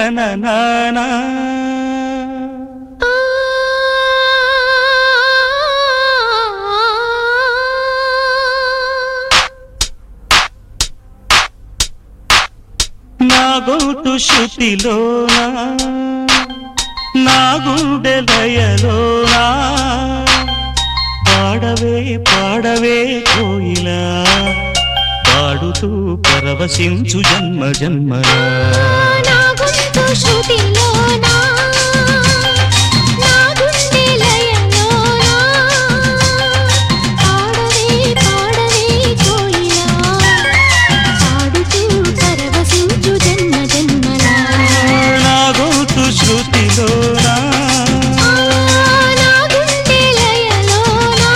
తన నానా నా గొంతు శృతిలోనా నా గుండె లయలోనా పాడవే పాడవే కోయిలా పాడుతూ పరవశించు జన్మ జన్మలా నా గొంతు శృతిలోనా నా గుండె లయలోనా పాడవే పాడవే కోయిలా పాడుతూ పరవశించు జన్మ జన్మలా నా గొంతు శృతిలోనా నా గుండె లయలోనా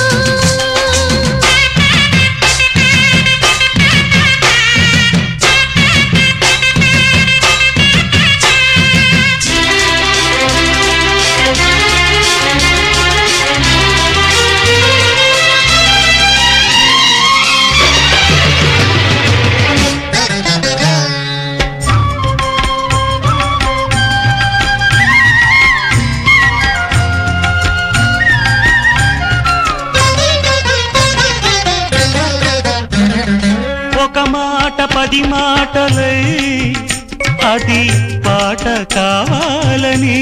ఒక మాట పది మాటలై అది పాట కావాలని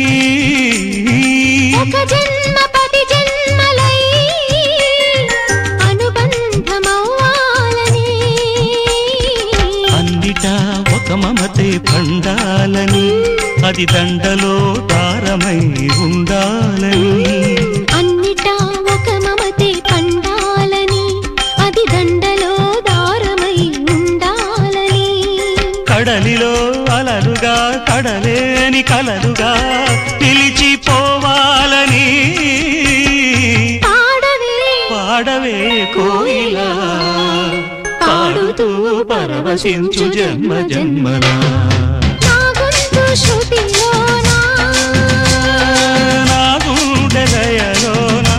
ఒక జన్మ పది జన్మలై అనుబంధమవ్వాలని అన్నిటా ఒక మమతే పండాలని అది దండలో దారమై ఉండాలని అన్నిటా ఒక మమతే పండాలని అది దండలో దారమై ఉండాలని కడలిలో అలలుగా కడలేని కలలుగా నిలిచిపోవాలని పాడవే పాడవే కోయిలా పాడుతూ పరవశించు జన్మ జన్మలా నా గొంతు శృతిలోనా నా గుండె లయలోనా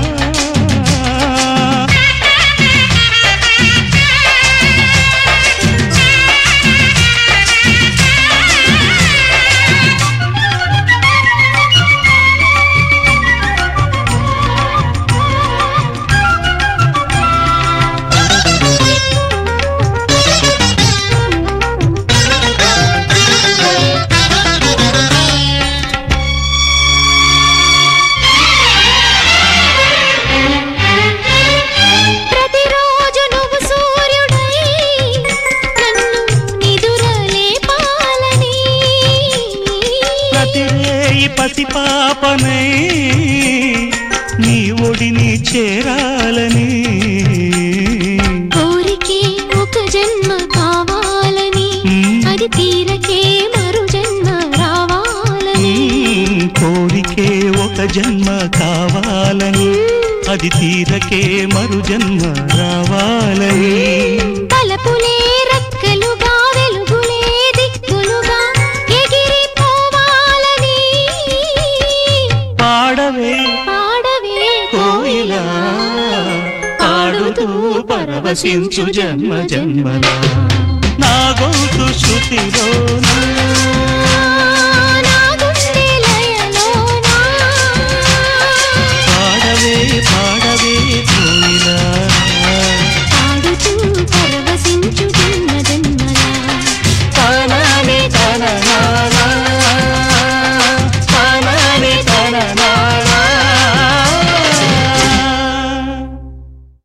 ప్రతిరోజు నువ్వు సూర్యుడై నన్ను నిదురలేపాలని ప్రతిరేయి పసి పాపనై నీ ఒడిని చేరాలని కోరికే ఒక జన్మ కావాలని మ్మ్. అది తీరకే మరు జన్మ రావాలని మ్మ్, కోరికే ఒక జన్మ కావాలని అది తీరకే మరు జన్మ రావాలని తలపులే రెక్కలుగా వెలుగులే దిక్కులుగా ఎగిరిపోవాలని పాడవే పాడవే కోయిలా పాడుతూ పరవశించు జన్మ జన్మలా నా గొంతు శృతిలోనా నా గుండె లయలోనా పాడవే పాడవే కోయిలా పాడుతూ పరవశించు